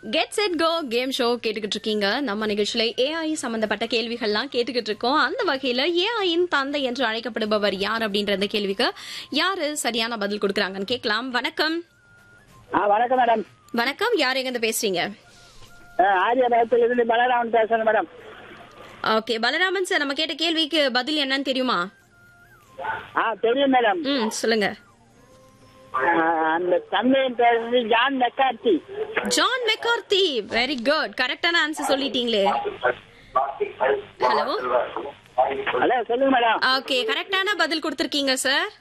get set go game show கேட்டுக்கிட்டு இருக்கீங்க நம்ம நிகழ்ச்சியில ஏஐ சம்பந்தப்பட்ட கேள்விகள்லாம் கேட்டுக்கிட்டு இருக்கோம் அந்த வகையில ஏஐயின் தந்தை என்று அழைக்கப்படுபவர் யார் அப்படின்ற அந்த கேள்விக்கு யாரு சரியான பதில் கொடுக்கறாங்கன்னு கேட்கலாம் வணக்கம் ஆ வணக்கம் மேடம் வணக்கம் யார் எங்க இருந்து பேசுறீங்க ஆரியபுரத்தில் இருந்து பலராமன் பேசுறேன் மேடம் ஓகே பலராமன் சார் நம்ம கேட்ட கேள்விக்கு பதில் என்னன்னு தெரியுமா ஆ தெரியும் மேடம் ம் சொல்லுங்க ஆ, அந்த தந்தையின் பேர் வந்து John McCarthy John McCarthy very good கரெக்டான ஆன்சர் சொல்லிட்டீங்களே ஹலோ ஹலோ சொல்லுங்க மேடம் ஓகே கரெக்டான பதில் கொடுத்திருக்கீங்க சார்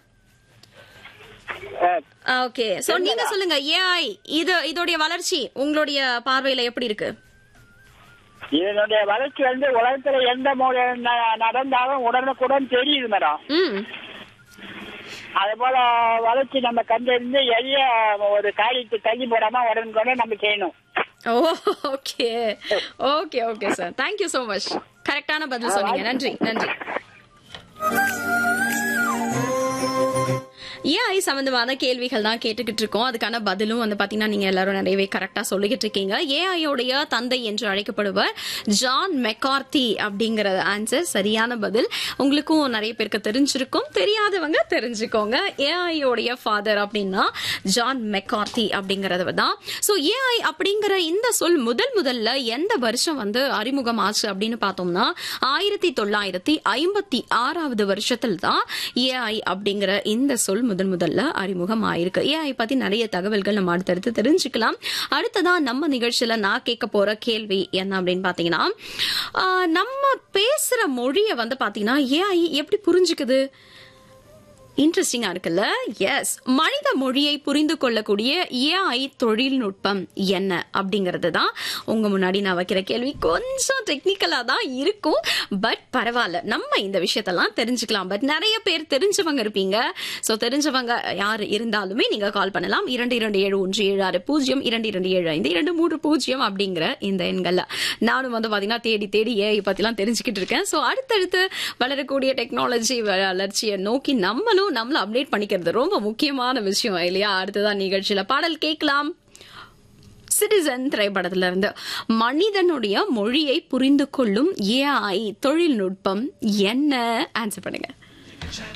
ஆ, ஓகே சோ நீங்க சொல்லுங்க ஏஐ இது இதோடைய வளர்ச்சி உங்களுடைய பார்வையில எப்படி இருக்கு இதனுடைய வளர்ச்சி வந்து உலகத்துல எந்த மூலை ந- நடந்தாலும் உடனுக்குடன் தெரியுது மேடம் ம் அதே போல வளர்ச்சி நம்ம கண்டறிந்து எளிய ஒரு காரியத்தை தள்ளி போடாம உடனுக்குடன் நம்ம செய்யணும் oh okay okay okay sir thank you so much கரெக்டான பதில் சொன்னீங்க நன்றி நன்றி ஏஐ சம்பந்தமான கேள்விகள் தான் கேட்டுக்கிட்டு இருக்கோம் அதுக்கான பதிலும் வந்து பாத்தீங்கன்னா நீங்க எல்லாரும் நிறையவே கரெக்டா சொல்லிக்கிட்டு இருக்கீங்க ஏஐயோடைய தந்தை என்று அழைக்கப்படுவர் ஜான் மெக்கார்த்தி அப்படிங்கிற ஆன்சர் சரியான பதில் உங்களுக்கும் நிறைய பேருக்கு தெரிஞ்சிருக்கும் தெரியாதவங்க தெரிஞ்சுக்கோங்க ஏஐயோடைய ஃபாதர் அப்படின்னா ஜான் மெக்கார்த்தி அப்படிங்கறது தான் சோ ஏஐ அப்படிங்கிற இந்த சொல் முதல் முதல்ல எந்த வருஷம் வந்து அறிமுகமாச்சு அப்படின்னு பார்த்தோம்னா ஆயிரத்தி தொள்ளாயிரத்தி ஐம்பத்தி ஆறாவது வருஷத்தில் தான் ஏஐ அப்படிங்கிற இந்த சொல் முதன் முதல்ல அறிமுகம் ஆயிருக்கு ஏஐ பத்தி நிறைய தகவல்கள் நம்ம அடுத்தடுத்து தெரிஞ்சுக்கலாம் அடுத்ததா நம்ம நிகழ்ச்சியில நான் கேட்க போற கேள்வி என்ன அப்படின்னு பாத்தீங்கன்னா ஆஹ், நம்ம பேசுற மொழியை வந்து பாத்தீங்கன்னா ஏஐ எப்படி புரிஞ்சுக்குது இன்ட்ரெஸ்டிங்கா இருக்குல்ல எஸ் மனித மொழியை புரிந்து கொள்ளக்கூடிய ஏஐ தொழில்நுட்பம் என்ன அப்படிங்கிறது தான் உங்க முன்னாடி நான் வைக்கிற கேள்வி கொஞ்சம் டெக்னிக்கலா தான் இருக்கும் பட் பரவாயில்ல நம்ம இந்த விஷயத்தெல்லாம் தெரிஞ்சுக்கலாம் பட் நிறைய பேர் தெரிஞ்சவங்க இருப்பீங்க சோ தெரிஞ்சவங்க யார் இருந்தாலுமே நீங்க கால் பண்ணலாம் இரண்டு இரண்டு ஏழு ஒன்று ஏழு ஆறு பூஜ்ஜியம் இரண்டு இரண்டு ஏழு ஐந்து இரண்டு மூன்று பூஜ்ஜியம் அப்படிங்கிற இந்த எண்கள்ல நானும் வந்து பாத்தீங்கன்னா தேடி தேடி ஏஐ பத்திலாம் தெரிஞ்சுக்கிட்டு இருக்கேன் சோ அடுத்தடுத்து வளரக்கூடிய டெக்னாலஜி வளர்ச்சியை நோக்கி நம்மளும் நம்மள அப்டேட் பண்ணிக்கிறது ரொம்ப முக்கியமான விஷயம் இல்லையா அடுத்ததான் நிகழ்ச்சியில பாடல் கேட்கலாம் சிட்டிசன் திரைப்படத்துல இருந்து மனிதனுடைய மொழியை புரிந்து கொள்ளும் ஏஐ தொழில்நுட்பம் என்ன ஆன்சர் பண்ணுங்க